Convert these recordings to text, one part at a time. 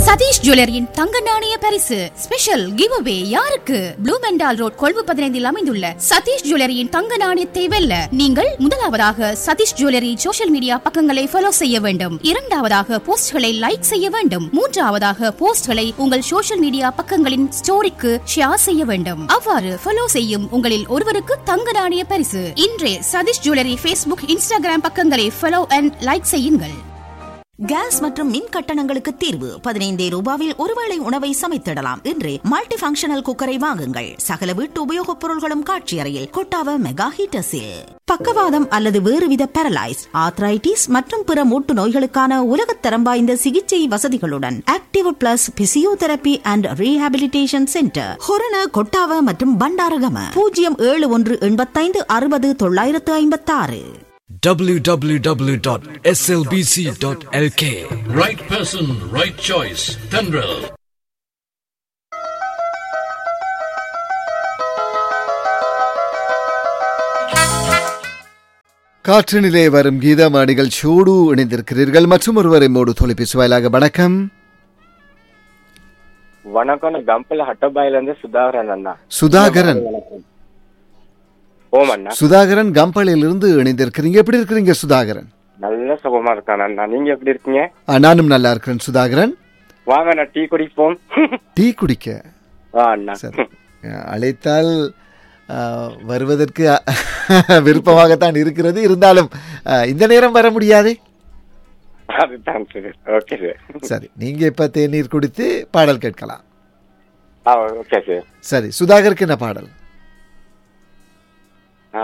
சதீஷ் ஜுவல்லரியின் தங்க நாணய பரிசு ஸ்பெஷல் கிவ் அவே யாருக்கு ப்ளூ மெண்டால் ரோட் கொழும்பு பதினைந்தில் அமைந்துள்ள சதீஷ் ஜுவல்லரியின் தங்க நாணயத்தை வெல்ல நீங்கள் முதலாவதாக சதீஷ் ஜுவல்லரி சோஷியல் மீடியா பக்கங்களை ஃபாலோ செய்ய வேண்டும் இரண்டாவதாக போஸ்ட்களை லைக் செய்ய வேண்டும் மூன்றாவதாக போஸ்ட்களை உங்கள் சோஷியல் மீடியா பக்கங்களின் ஸ்டோரிக்கு ஷேர் செய்ய வேண்டும் அவ்வாறு ஃபாலோ செய்யும் உங்களில் ஒருவருக்கு தங்க நாணய பரிசு இன்றே சதீஷ் ஜுவல்லரி ஃபேஸ்புக் இன்ஸ்டாகிராம் பக்கங்களை ஃபாலோ அண்ட் லைக் செய்யுங்கள் கேஸ் மற்றும் மின் கட்டணங்களுக்கு தீர்வு பதினைந்தே ரூபாவில் ஒருவேளை உணவை சமைத்திடலாம் இன்றே மல்டி ஃபங்க்ஷனல் குக்கரை வாங்குங்கள் சகல வீட்டு உபயோகப் பொருள்களும் காட்சி அறையில் கொட்டாவ மெகா ஹீட்டர்ஸில் பக்கவாதம் அல்லது வேறுவித பேரலைஸ் ஆத்ரைட்டிஸ் மற்றும் பிற மூட்டு நோய்களுக்கான உலகத்தரம் வாய்ந்த சிகிச்சை வசதிகளுடன் active plus physiotherapy and rehabilitation centre Horana Kottawa மற்றும் பண்டாரகம பூஜ்ஜியம் ஏழு ஒன்று எண்பத்தைந்து அறுபது தொள்ளாயிரத்து ஐம்பத்தாறு www.slbc.lk Right person, right choice. Tendril. காற்றினிலே வரும் கீதமா நிகழ்ச்சியோடு இணைந்திருக்கிறீர்கள் மற்றும் ஒருவரை மோடு தொலைபேசி வாயிலாக வணக்கம் வணக்கம் நான் கம்பல ஹட்டபாயில இருந்து சுதாகரன் அண்ணா சுதாகரன் ஓம் அண்ணா சுதாகரன் கம்பளையிலிருந்து இணைந்திருக்கிறீங்க எப்படி இருக்கிறீங்க சுதாகரன் நல்ல சுகமா இருக்கான் அண்ணா நீங்க எப்படி இருக்கீங்க ஆ, நானும் நல்லா இருக்கிறேன் சுதாகரன் வாங்க அண்ணா டீ குடிப்போம் டீ குடிக்க ஆ அண்ணா சரி அழைத்தால் ஆ, வருவதற்கு விருப்பமாகத்தான் இருக்கிறது இருந்தாலும் ஆ, இந்த நேரம் வர முடியாதே அதுதான் சரி ஓகே சார் சரி நீங்க இப்ப தேநீர் குடித்து பாடல் கேட்கலாம் ஆ ஓகே சார் சரி சுதாகருக்கு என்ன பாடல் ஆ,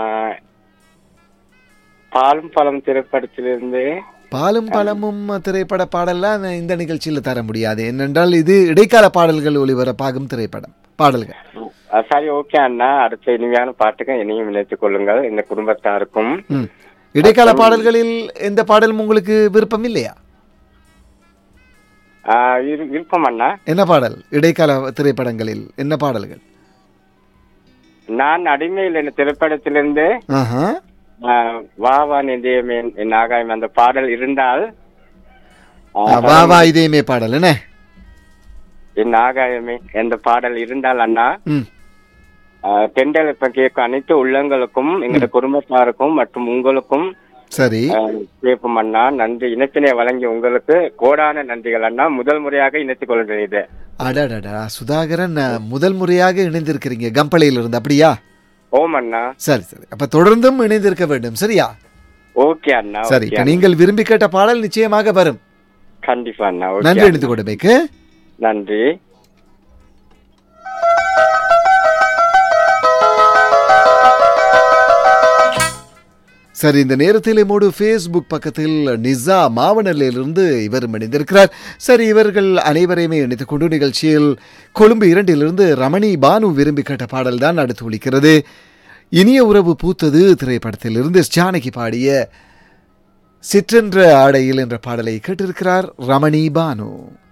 பாலும் பழம் திரைப்படத்திலிருந்து பாலும் பழமும் திரைப்பட பாடல்லாம் இந்த நிகழ்ச்சியில தர முடியாது ஏனென்றால் இது இடைக்கால பாடல்கள் ஒளிபரப்பாகும் திரைப்படம் பாடல்கள் ஆ, சரி ஓகே அண்ணா அடுத்த இனிமையான பாட்டுக்கு இனியும் இணைத்துக் கொள்ளுங்கள் இந்த குடும்பத்தாருக்கும் ம். இடைக்கால பாடல்களில் எந்த பாடலும் உங்களுக்கு விருப்பம் இல்லையா ஆ, இரு- விருப்பம் அண்ணா என்ன பாடல் இடைக்கால திரைப்படங்களில் என்ன பாடல்கள் நான் அடிமையில் என்ற திரைப்படத்திலிருந்து ஆஹா ஆ, வா வா நிதியமே என் ஆகாயம் அந்த பாடல் இருந்தால் ஆ, ஆ, வா வா இதேமே பாடல் என்ன என் ஆகாயமே என்ற பாடல் இருந்தால் அண்ணா ம் ஆ, தென்றல் இப்ப கேட்கும் அனைத்து உள்ளங்களுக்கும் எங்களோட குடும்பத்தாருக்கும் மற்றும் உங்களுக்கும் சரி ஆ, கேட்போம் அண்ணா நன்றி இணைப்பினை வழங்கிய உங்களுக்கு கோடான நன்றிகள் அண்ணா முதல் முறையாக இணைத்துக் கொள்கிறேன் இது அடடடா சுதாகரன் அஹ், முதல் முறையாக இணைந்திருக்கிறீங்க கம்பளையில் இருந்து அப்படியா ஓம் அண்ணா சரி சரி அப்ப தொடர்ந்தும் இணைந்திருக்க வேண்டும் சரியா ஓகே அண்ணா சரி ஓகே இப்ப அண்ணா. நீங்கள் விரும்பி கேட்ட பாடல் நிச்சயமாக வரும் கண்டிப்பா அண்ணா ஓகே நன்றி அண்ணா. இணைந்து கொடுமைக்கு நன்றி சரி இந்த நேரத்தில் எம்மோடு ஃபேஸ்புக் பக்கத்தில் நிசா மாவனலிலிருந்து இவரும் இணைந்திருக்கிறார் சரி இவர்கள் அனைவரையுமே இணைத்துக் கொண்டு நிகழ்ச்சியில் கொழும்பு இரண்டிலிருந்து ரமணி பானு விரும்பி கேட்ட பாடல் தான் அடுத்து ஒலிக்கிறது இனிய உறவு பூத்தது திரைப்படத்திலிருந்து ஜானகி பாடிய சிற்றென்ற ஆடையில் என்ற பாடலை கேட்டிருக்கிறார் ரமணி பானு